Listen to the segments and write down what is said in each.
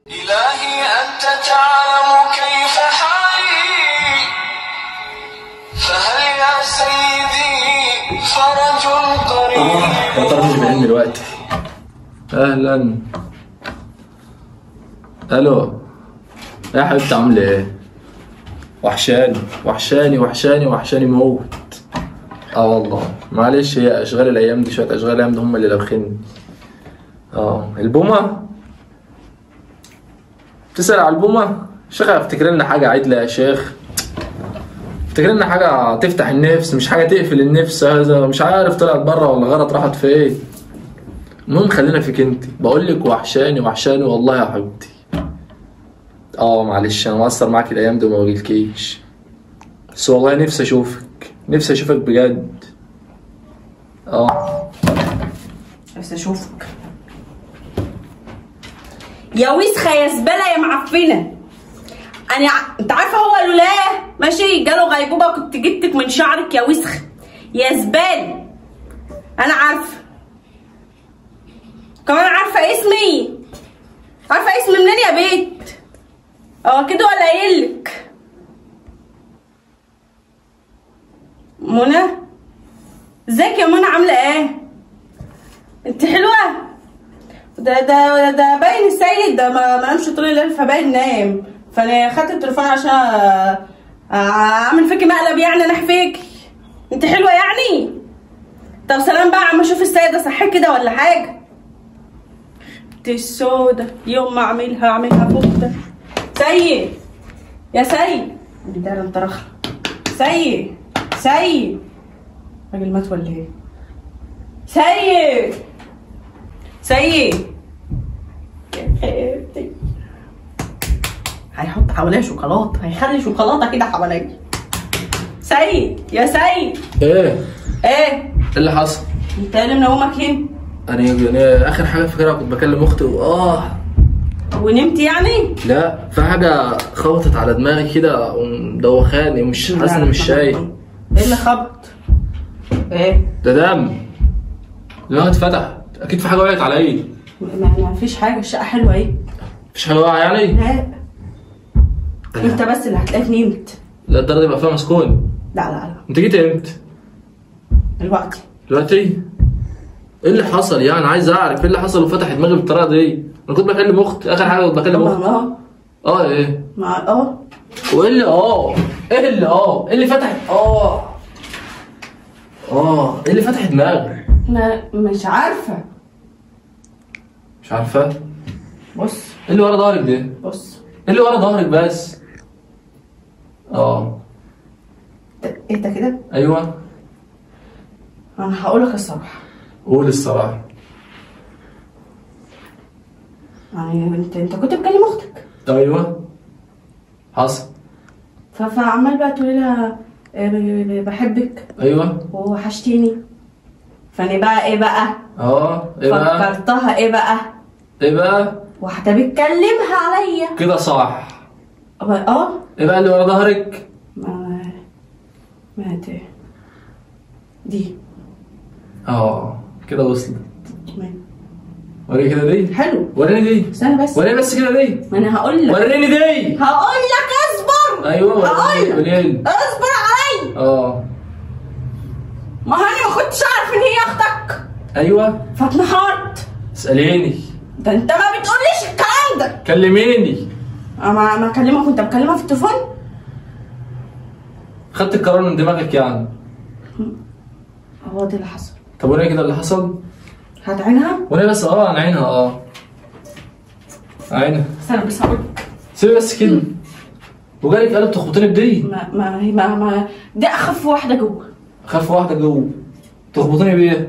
إلهي أنت تعلم كيف حالي فهل يا سيدي فرج قريب يا ترى مش بعين دلوقتي اهلا الو يا حبيبتي عامله ايه وحشاني وحشاني وحشاني وحشاني موت اه والله معلش هي اشغال الايام دي شويه اشغال الايام دي هم اللي لابخيني اه البومه تسأل على البومه شيخ افتكر لنا حاجه عدله يا شيخ افتكر لنا حاجه تفتح النفس مش حاجه تقفل النفس هذا مش عارف طلعت بره ولا غلط راحت فين المهم خلينا فيك انت بقول لك وحشاني وحشاني والله يا حبيبتي اه معلش انا مقصر معاك الايام دي وما بجيلكيش بس والله نفسي اشوفك نفسي اشوفك بجد اه بس اشوفك يا وسخه يا زباله يا معفنه انا ع- انت عارفه هو لولا ماشي جاله غيبوبه كنت جبتك من شعرك يا وسخ يا زباله انا عارفه كمان عارفه اسمي عارفه اسمي منين يا بيت اه كده ولا قايلك منى ازيك يا منى عامله ايه انت حلوه ده ده ده باين السيد ده ما ما نامش طول الليل فباين نايم فانا خدت التليفون عشان أ- اعمل فيكي مقلب يعني انا فيكي انت حلوه يعني طب سلام بقى عم اشوف السيد ده صحيح كده ولا حاجه دي السودة يوم ما اعملها اعملها فوق سيد يا سيد دي ده انت رخ سيد سيد راجل مات ولا ايه سيد سيد يا حبيبتي هيحط حواليها شوكولاته هيخلي شوكولاته كده حواليا سيد يا سيد ايه ايه ايه اللي حصل انت اللي منومك هنا انا أنا اخر حاجه فاكرها كنت بكلم اختي واه ونمت يعني لا في حاجه خبطت على دماغي كده ومدوخاني ومش حاسس اني مش شايف ايه اللي خبط ايه ده دم دماغي اتفتح اكيد في حاجه وقعت على ايدي ما, ما فيش حاجه الشقه حلوه ايه مفيش حاجه واقعه يعني لا انت بس اللي هتلاقيك نمت لا الدرجه دي يبقى فيها مسكون لا لا لا انت جيت امتى دلوقتي دلوقتي ايه اللي حصل يعني عايز اعرف ايه اللي حصل وفتح دماغي بالطريقه دي انا كنت بكلم اختي اخر حاجه كنت بكلم ما اختي اه اه ايه ما اه وايه اللي اه ايه اللي اه ايه اللي فتح اه اه ايه اللي فتح دماغي ما مش عارفه مش عارفه ايه بص اللي ورا ظهرك ده ايه بص اللي ورا ظهرك بس اه ده- ايه ده كده ايوه انا هقول لك الصراحه قول الصراحه يعني انت انت كنت بتكلم اختك ايوه حصل ف- فعمال بقى تقولي لها إيه ب- ب- بحبك ايوه ووحشتيني فانا بقى ايه بقى اه ايه بقى فكرتها ايه بقى ايه بقى واحده بتكلمها عليا كده صح اه ايه بقى اللي ورا ظهرك ما ما دي دي اه كده وصلت ما- وريني كده دي حلو وريني دي استنى بس وريني بس كده دي ما انا هقول لك وريني دي هقول لك اصبر ايوه هقول وريني لك وريني اصبر عليا اه ما انا ما كنتش اعرف ان هي اختك ايوه فاتنهارت اساليني ده انت ما بتقوليش الكلام ده كلميني اما ما اكلمك كنت بكلمها في التليفون خدت القرار من دماغك يعني هو ده اللي حصل طب وريني كده اللي حصل هتعينها وريني بس اه عن عينها اه عينها استنى بس هقول لك سيبي بس كده وجالك قلب تخبطيني بدي ما ما هي ما, ما دي اخف واحده جوه خف واحده جوه تخبطيني بيه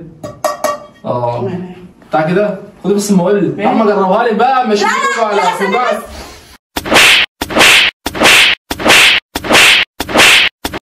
اه ما- بتاع كده خدي بس الموبايل يا عم جربها لي بقى مش لا بتقولوا لا على لا استنى كوباية. بس